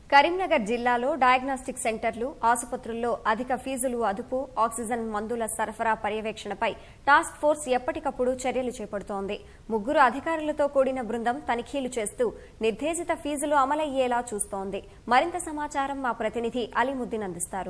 కరీంనగర్ జిల్లాలో డయాగ్నోస్టిక్ సెంటర్లు ఆసుపత్రుల్లో అధిక ఫీజులు అదుపు ఆక్సిజన్ మందుల సరఫరా పర్యవేక్షణపై టాస్క్ ఫోర్స్ ఎప్పటికప్పుడు చర్యలు చేపడుతోంది ముగ్గురు అధికారులతో కూడిన బృందం తనిఖీలు చేస్తూ నిర్దేశిత ఫీజులు అమలయ్యేలా చూస్తోంది మరింత సమాచారం మా ప్రతినిధి అలీముద్దీన్ అందిస్తారు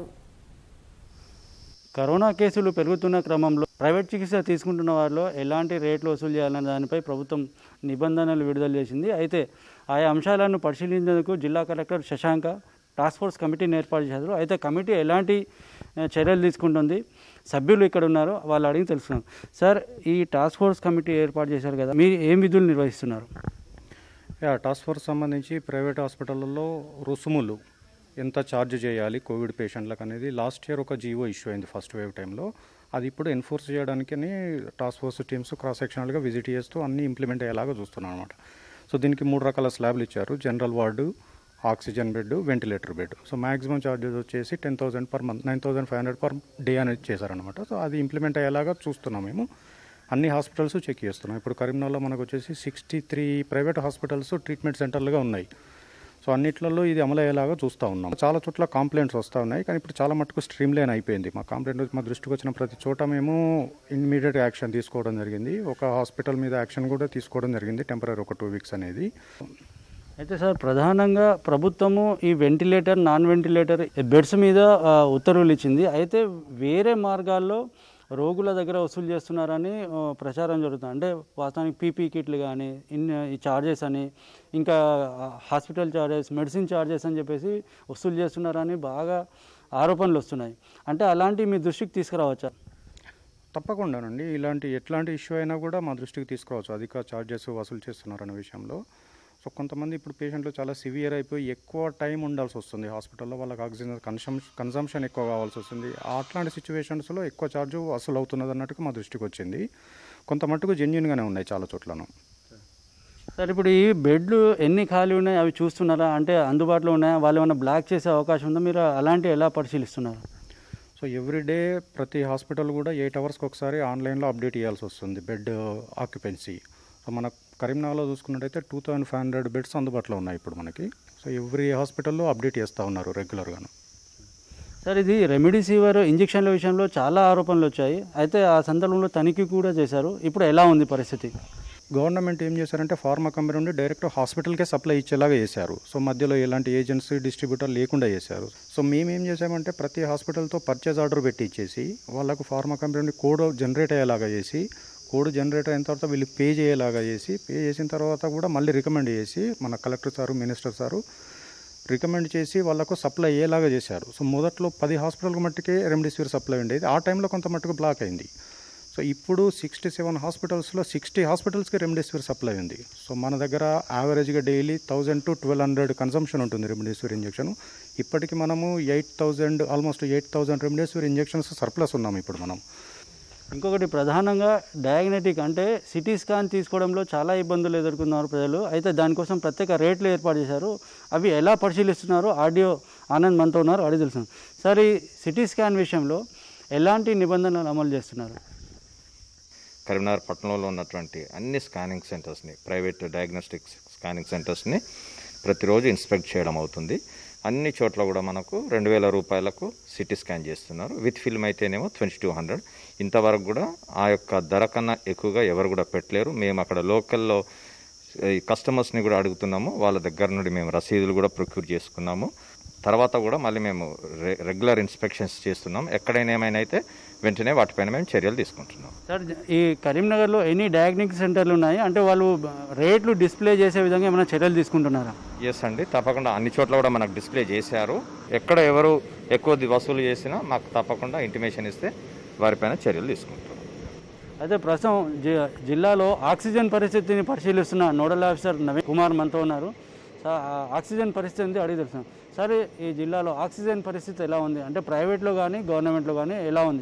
కరోనా కేసులు పెరుగుతున్న క్రమంలో ప్రైవేట్ చికిత్స తీసుకుంటున్న వారిలో ఎలాంటి రేట్లు వసూలు చేయాలనే దానిపై ప్రభుత్వం నిబంధనలు విడుదల చేసింది అయితే ఆయా అంశాలను పరిశీలించేందుకు జిల్లా కలెక్టర్ శశాంక టాస్క్ ఫోర్స్ కమిటీని ఏర్పాటు చేశారు అయితే కమిటీ ఎలాంటి ఆ, చర్యలు తీసుకుంటుంది సభ్యులు ఇక్కడ ఉన్నారు వాళ్ళు అడిగి తెలుసుకున్నాం సార్ ఈ టాస్క్ ఫోర్స్ కమిటీ ఏర్పాటు చేశారు కదా మీరు ఏం విధులు నిర్వహిస్తున్నారు యా టాస్క్ ఫోర్స్ సంబంధించి ప్రైవేట్ హాస్పిటల్లో రుసుములు ఎంత ఛార్జ్ చేయాలి కోవిడ్ పేషెంట్లకు అనేది లాస్ట్ ఇయర్ ఒక జీవో ఇష్యూ అయింది ఫస్ట్ వేవ్ టైంలో అది ఇప్పుడు ఎన్ఫోర్స్ చేయడానికి టాస్క్ ఫోర్స్ టీమ్స్ క్రాస్ సెక్షనల్గా విజిట్ చేస్తూ అన్ని ఇంప్లిమెంట్ అయ్యేలాగా చూస్తున్నాం అనమాట సో దీనికి మూడు రకాల స్లాబ్లు ఇచ్చారు general ward oxygen bed ventilator bed so maximum charges వచ్చేసి ten thousand per month nine thousand five hundred per day అనేది చేశారనమాట సో అది ఇంప్లిమెంట్ అయ్యేలాగా చూస్తున్నాం మేము అన్ని హాస్పిటల్స్ చెక్ చేస్తున్నాం ఇప్పుడు కరీంనగర్లో మనకు వచ్చేసి sixty three private hospitals treatment సెంటర్లుగా ఉన్నాయి సో అన్నిట్లలో ఇది అమలు అయ్యేలాగా చూస్తూ ఉన్నాం చాలా చోట్ల కంప్లైంట్స్ వస్తూ ఉన్నాయి కానీ ఇప్పుడు చాలా మటుకు స్ట్రీమ్ లైన్ అయిపోయింది మా కంప్లైంట్ మా దృష్టికి వచ్చిన ప్రతి చోట మేము ఇమ్మీడియట్ యాక్షన్ తీసుకోవడం జరిగింది ఒక హాస్పిటల్ మీద యాక్షన్ కూడా తీసుకోవడం జరిగింది టెంపరీ ఒక టూ వీక్స్ అనేది అయితే సార్ ప్రధానంగా ప్రభుత్వము ఈ వెంటిలేటర్ నాన్ వెంటిలేటర్ బెడ్స్ మీద ఆ, ఉత్తర్వులు ఇచ్చింది అయితే వేరే మార్గాల్లో రోగుల దగ్గర వసూలు చేస్తున్నారని ఆ, ప్రచారం జరుగుతుంది అంటే వాస్తవానికి పీపీ కిట్లు కానీ ఇన్ ఈ చార్జెస్ అని ఇంకా ఆ, హాస్పిటల్ చార్జెస్ మెడిసిన్ చార్జెస్ అని చెప్పేసి వసూలు చేస్తున్నారని బాగా ఆరోపణలు వస్తున్నాయి అంటే అలాంటివి మీ దృష్టికి తీసుకురావచ్చా తప్పకుండానండి ఇలాంటి ఎట్లాంటి ఇష్యూ అయినా కూడా మా దృష్టికి తీసుకురావచ్చు అధిక ఛార్జెస్ వసూలు చేస్తున్నారనే విషయంలో సో కొంతమంది ఇప్పుడు పేషెంట్లు చాలా సివియర్ అయిపోయి ఎక్కువ టైం ఉండాల్సి వస్తుంది హాస్పిటల్లో వాళ్ళకి ఆక్సిజన్ కన్సమ్ కన్సంప్షన్ ఎక్కువ కావాల్సి వస్తుంది అట్లాంటి సిచ్యువేషన్స్లో ఎక్కువ ఛార్జ్ వసూలు అవుతున్నది అన్నట్టుగా మా దృష్టికి వచ్చింది కొంత మట్టుకు జెన్యున్గానే ఉన్నాయి చాలా చోట్లను సార్ ఇప్పుడు ఈ బెడ్లు ఎన్ని ఖాళీ ఉన్నాయి అవి చూస్తున్నారా అంటే అందుబాటులో ఉన్నాయా వాళ్ళు ఏమైనా బ్లాక్ చేసే అవకాశం ఉందా మీరు అలాంటివి ఎలా పరిశీలిస్తున్నారు సో ఎవ్రీ డే ప్రతి హాస్పిటల్ కూడా ఎయిట్ అవర్స్కి ఒకసారి ఆన్లైన్లో అప్డేట్ చేయాల్సి వస్తుంది బెడ్ ఆక్యుపెన్సీ సో మన కరీంనగర్లో చూసుకున్నట్టయితే two thousand five hundred beds అందుబాటులో ఉన్నాయి ఇప్పుడు మనకి సో ఎవ్రీ హాస్పిటల్లో అప్డేట్ చేస్తూ ఉన్నారు రెగ్యులర్గాను సార్ ఇది రెమిడిసివర్ ఇంజక్షన్ల విషయంలో చాలా ఆరోపణలు వచ్చాయి అయితే ఆ సందర్భంలో తనిఖీ కూడా చేశారు ఇప్పుడు ఎలా ఉంది పరిస్థితి గవర్నమెంట్ ఏం చేశారంటే ఫార్మా కంపెనీ నుండి డైరెక్ట్ హాస్పిటల్కే సప్లై ఇచ్చేలాగా చేశారు సో మధ్యలో ఎలాంటి ఏజెన్సీ డిస్ట్రిబ్యూటర్ లేకుండా చేశారు సో మేము ఏం చేసామంటే ప్రతి హాస్పిటల్తో పర్చేజ్ ఆర్డర్ పెట్టి ఇచ్చేసి వాళ్ళకు ఫార్మా కంపెనీ నుండి కోడ్ జనరేట్ అయ్యేలాగా చేసి కోడ్ జనరేట్ అయిన తర్వాత వీళ్ళు పే చేయలాగా చేసి పే చేసిన తర్వాత కూడా మళ్ళీ రికమెండ్ చేసి మన collector sir minister sir recommend చేసి వాళ్ళకు సప్లై అయ్యేలాగా చేశారు సో మొదట్లో పది హాస్పిటల్ మట్టుకే రెమ్డెసివిర్ సప్లై ఉండేది ఆ టైంలో కొంత మట్టుకు బ్లాక్ అయింది సో ఇప్పుడు సిక్స్టీ సెవెన్ హాస్పిటల్స్లో సిక్స్టీ హాస్పిటల్స్కి రెమ్డెసివిర్ సప్లై ఉంది సో మన దగ్గర యావరేజ్గా daily thousand to twelve hundred consumption ఉంటుంది రెమ్డెసివిర్ ఇంజెక్షన్ ఇప్పటికి మనము eight thousand almost eight thousand remdesivir injections surplus ఉన్నాం ఇప్పుడు మనం ఇంకొకటి ప్రధానంగా డయాగ్నెటిక్ అంటే సిటీ స్కాన్ తీసుకోవడంలో చాలా ఇబ్బందులు ఎదుర్కొన్నారు ప్రజలు అయితే దానికోసం ప్రత్యేక రేట్లు ఏర్పాటు చేశారు అవి ఎలా పరిశీలిస్తున్నారు ఆడియో ఆనంద్ మనతో ఉన్నారు అడిగి తెలుసు సార్ ఈ సిటీ స్కాన్ విషయంలో ఎలాంటి నిబంధనలు అమలు చేస్తున్నారు కరీంనగర్ పట్టణంలో ఉన్నటువంటి అన్ని స్కానింగ్ సెంటర్స్ని ప్రైవేట్ డయాగ్నోస్టిక్ స్కానింగ్ సెంటర్స్ని ప్రతిరోజు ఇన్స్పెక్ట్ చేయడం అవుతుంది అన్ని చోట్ల కూడా మనకు రెండు వేల రూపాయలకు సిటీ స్కాన్ చేస్తున్నారు విత్ ఫిల్మ్ అయితేనేమో ట్వంటీ టూ హండ్రెడ్ ఇంతవరకు కూడా ఆ యొక్క ధర కన్నా ఎక్కువగా ఎవరు కూడా పెట్టలేరు మేము అక్కడ లోకల్లో ఈ కస్టమర్స్ని కూడా అడుగుతున్నాము వాళ్ళ దగ్గర నుండి మేము రసీదులు కూడా ప్రొక్యూర్ చేసుకున్నాము తర్వాత కూడా మళ్ళీ మేము రె రెగ్యులర్ ఇన్స్పెక్షన్స్ చేస్తున్నాం ఎక్కడైనా ఏమైనా అయితే వెంటనే వాటిపైన మేము చర్యలు తీసుకుంటున్నాం సార్ ఈ కరీంనగర్లో ఎన్ని డయాగ్నోస్టిక్ సెంటర్లు ఉన్నాయి అంటే వాళ్ళు రేట్లు డిస్ప్లే చేసే విధంగా ఏమైనా చర్యలు తీసుకుంటున్నారా ఎస్ అండి తప్పకుండా అన్ని చోట్ల కూడా మనకు డిస్ప్లే చేశారు ఎక్కడ ఎవరు ఎక్కువ ది- వసూలు చేసినా మాకు తప్పకుండా ఇంటిమేషన్ ఇస్తే వారిపైన చర్యలు తీసుకుంటాం అయితే ప్రస్తుతం జి- జిల్లాలో ఆక్సిజన్ పరిస్థితిని పరిశీలిస్తున్న నోడల్ ఆఫీసర్ నవీన్ కుమార్ మనతో ఉన్నారు సార్ ఆ ఆక్సిజన్ పరిస్థితి ఉంది అడిగి తెలుసు సార్ ఈ జిల్లాలో ఆక్సిజన్ పరిస్థితి ఎలా ఉంది అంటే ప్రైవేట్లో కానీ గవర్నమెంట్లో కానీ ఎలా ఉంది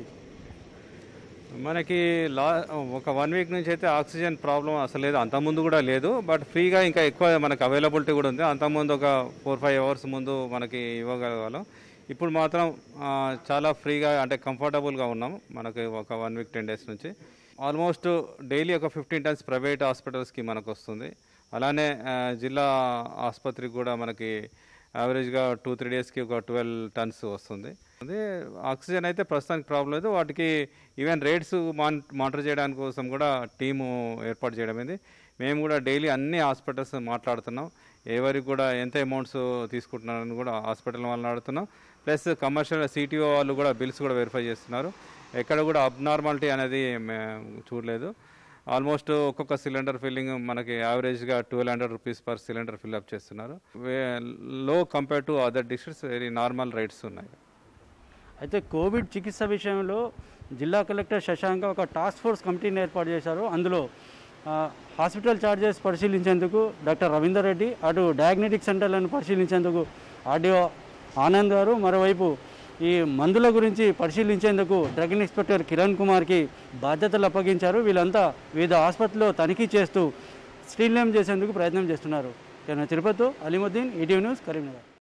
మనకి లా ఒక వన్ వీక్ నుంచి అయితే ఆక్సిజన్ ప్రాబ్లం అసలు లేదు అంతకుముందు కూడా లేదు బట్ ఫ్రీగా ఇంకా ఎక్కువ మనకు అవైలబిలిటీ కూడా ఉంది అంతకుముందు ఒక ఫోర్ ఫైవ్ అవర్స్ ముందు మనకి ఇవ్వగలగాలం ఇప్పుడు మాత్రం ఆ, చాలా ఫ్రీగా అంటే కంఫర్టబుల్గా ఉన్నాం మనకి ఒక వన్ వీక్ టెన్ డేస్ నుంచి ఆల్మోస్ట్ డైలీ ఒక ఫిఫ్టీన్ టన్స్ ప్రైవేట్ హాస్పిటల్స్కి మనకు వస్తుంది అలానే ఆ, జిల్లా ఆసుపత్రికి కూడా మనకి యావరేజ్గా టూ త్రీ డేస్కి ఒక ట్వెల్వ్ టన్స్ వస్తుంది అదే ఆక్సిజన్ అయితే ప్రస్తుతానికి ప్రాబ్లం లేదు వాటికి ఈవెన్ రేట్స్ మాన్ మానిటర్ చేయడానికి కోసం కూడా టీము ఏర్పాటు చేయడం అయింది మేము కూడా డైలీ అన్ని హాస్పిటల్స్ మాట్లాడుతున్నాం ఎవరికి కూడా ఎంత అమౌంట్స్ తీసుకుంటున్నారని కూడా హాస్పిటల్ వాళ్ళని అడుగుతున్నాం ప్లస్ కమర్షియల్ సిటీఓ వాళ్ళు కూడా బిల్స్ కూడా వెరిఫై చేస్తున్నారు ఎక్కడ కూడా అబ్నార్మాలిటీ అనేది మేము చూడలేదు ఆల్మోస్ట్ ఒక్కొక్క సిలిండర్ ఫిల్లింగ్ మనకి యావరేజ్గా twelve hundred rupees per cylinder fill up చేస్తున్నారు లో compare to other districts very normal rates ఉన్నాయి అయితే కోవిడ్ చికిత్స విషయంలో జిల్లా కలెక్టర్ శశాంక ఒక టాస్క్ ఫోర్స్ కమిటీని ఏర్పాటు చేశారు అందులో ఆ, హాస్పిటల్ ఛార్జెస్ పరిశీలించేందుకు డాక్టర్ రవీందర్ రెడ్డి అటు డయాగ్నోటిక్ సెంటర్లను పరిశీలించేందుకు ఆర్డీఓ ఆనంద్ గారు మరోవైపు ఈ మందుల గురించి పరిశీలించేందుకు డ్రగ్ ఇన్స్పెక్టర్ కిరణ్ కుమార్కి బాధ్యతలు అప్పగించారు వీళ్ళంతా వివిధ ఆసుపత్రిలో తనిఖీ చేస్తూ స్ట్రీన్లేమ్ చేసేందుకు ప్రయత్నం చేస్తున్నారు నేను తిరుపతి అలీముద్దీన్ ఈటీవీ న్యూస్ కరీంనగర్